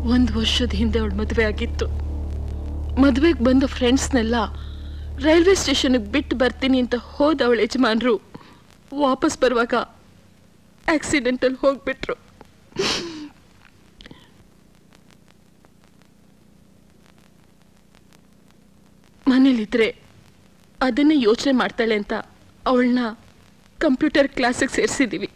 ಒಂದು ವರ್ಷದ ಹಿಂದೆ ಅವಳು ಮದುವೆ ಆಗಿತ್ತು ಮದುವೆಗೆ ಬಂದ ಫ್ರೆಂಡ್ಸ್ನೆಲ್ಲ ರೈಲ್ವೆ ಸ್ಟೇಷನ್ಗೆ ಬಿಟ್ಟು ಬರ್ತೀನಿ ಅಂತ ಹೋದ ಅವಳ ಯಜಮಾನರು ವಾಪಸ್ ಬರುವಾಗ ಆಕ್ಸಿಡೆಂಟಲ್ಲಿ ಹೋಗ್ಬಿಟ್ರು ಮನೇಲಿದ್ರೆ ಅದನ್ನೇ ಯೋಚನೆ ಮಾಡ್ತಾಳೆ ಅಂತ ಅವಳನ್ನ ಕಂಪ್ಯೂಟರ್ ಕ್ಲಾಸಿಗೆ ಸೇರಿಸಿದ್ದೀವಿ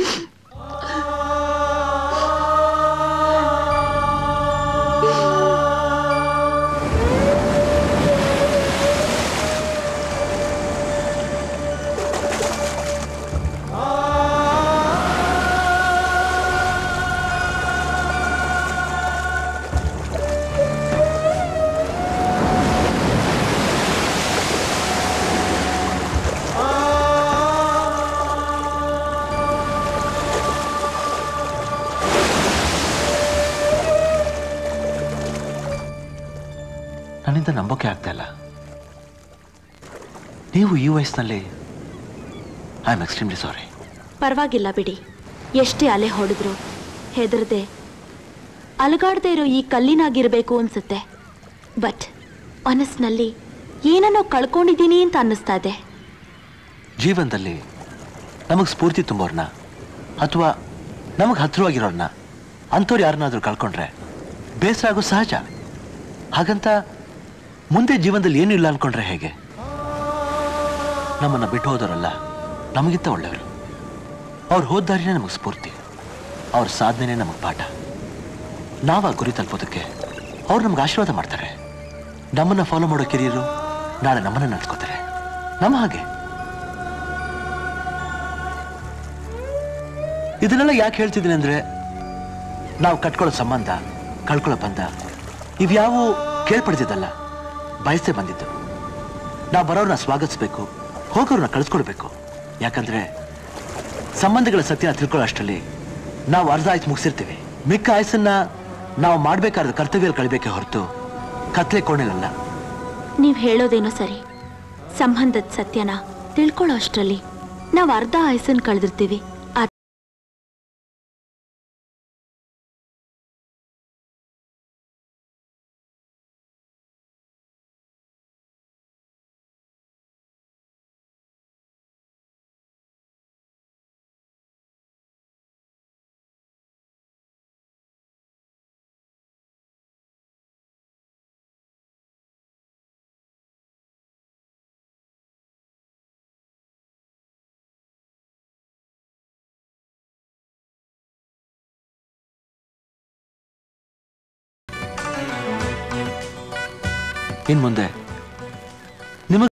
ನನ್ನಿಂದ ನಂಬೋಕೆ ಆಗ್ತಾ ಇಲ್ಲ ನೀವು ಈ ವಯಸ್ಸಿನಲ್ಲಿ ಐ ಆಮ್ ಎಕ್ಸ್ಟ್ರೀಮ್ಲಿ ಸಾರಿ ಪರವಾಗಿಲ್ಲ ಬಿಡಿ ಎಷ್ಟೇ ಅಲೆ ಹೊಡೆದ್ರು ಹೆದರದೆ ಅಲಗಾಡದೆ ಇರೋ ಈ ಕಲ್ಲಿನಾಗಿರ್ಬೇಕು ಅನ್ಸುತ್ತೆ ಬಟ್ ಮನಸ್ಸಿನಲ್ಲಿ ಏನನ್ನೋ ಕಳ್ಕೊಂಡಿದ್ದೀನಿ ಅಂತ ಅನ್ನಿಸ್ತಾ ಇದೆ ಜೀವನದಲ್ಲಿ ನಮಗೆ ಸ್ಫೂರ್ತಿ ತುಂಬೋರ್ನ ಅಥವಾ ನಮಗೆ ಹತ್ತಿರವಾಗಿರೋರ್ನ ಅಂಥವ್ರು ಯಾರನ್ನಾದ್ರೂ ಕಳ್ಕೊಂಡ್ರೆ ಬೇಸರ ಆಗೋ ಸಹಜ ಹಾಗಂತ ಮುಂದೆ ಜೀವನದಲ್ಲಿ ಏನೂ ಇಲ್ಲ ಅನ್ಕೊಂಡ್ರೆ ಹೇಗೆ ನಮ್ಮನ್ನು ಬಿಟ್ಟು ಹೋದವರಲ್ಲ ನಮಗಿಂತ ಒಳ್ಳೆಯವರು ಅವ್ರು ಹೋದ ದಾರಿನೇ ನಮಗೆ ಸ್ಫೂರ್ತಿ ಅವ್ರ ಸಾಧನೆನೇ ನಮಗೆ ಪಾಠ ನಾವು ಆ ಗುರಿ ತಲುಪೋದಕ್ಕೆ ಅವ್ರು ನಮ್ಗೆ ಆಶೀರ್ವಾದ ಮಾಡ್ತಾರೆ ನಮ್ಮನ್ನು ಫಾಲೋ ಮಾಡೋ ಕಿರಿಯರು ನಾಳೆ ನಮ್ಮನ್ನು ನಡೆಸ್ಕೋತಾರೆ ನಮ್ಮ ಹಾಗೆ ಇದನ್ನೆಲ್ಲ ಯಾಕೆ ಹೇಳ್ತಿದ್ದೀನಿ ಅಂದ್ರೆ ನಾವು ಕಟ್ಕೊಳ್ಳೋ ಸಂಬಂಧ ಕಳ್ಕೊಳ್ಳೋ ಬಂಧ ಇವ್ಯಾವು ಕೇಳ್ಪಡ್ತಿದ್ದಲ್ಲ ಬಯಸೇ ಬಂದಿದ್ದು ನಾವು ಬರೋರನ್ನ ಸ್ವಾಗತಿಸ್ಬೇಕು ಹೋಗೋರನ್ನ ಕಳಿಸ್ಕೊಡ್ಬೇಕು ಯಾಕಂದ್ರೆ ಸಂಬಂಧಗಳ ಸತ್ಯನ ತಿಳ್ಕೊಳ್ಳೋ ಅಷ್ಟರಲ್ಲಿ ನಾವು ಅರ್ಧ ಆಯ್ತು ಮುಗಿಸಿರ್ತೀವಿ ಮಿಕ್ಕ ಆಯಸ್ಸನ್ನ ನಾವು ಮಾಡ್ಬೇಕಾದ ಕರ್ತವ್ಯ ಕಳಿಬೇಕೆ ಹೊರತು ಕತ್ಲೆ ಕೋಣೆಲಲ್ಲ ನೀವು ಹೇಳೋದೇನೋ ಸರಿ ಸಂಬಂಧದ ಸತ್ಯನ ತಿಳ್ಕೊಳ್ಳೋ ಅಷ್ಟರಲ್ಲಿ ನಾವು ಅರ್ಧ ಆಯಸ್ಸನ್ನು ಕಳೆದಿರ್ತೀವಿ ಆ- ಇನ್ ಮುಂದೆ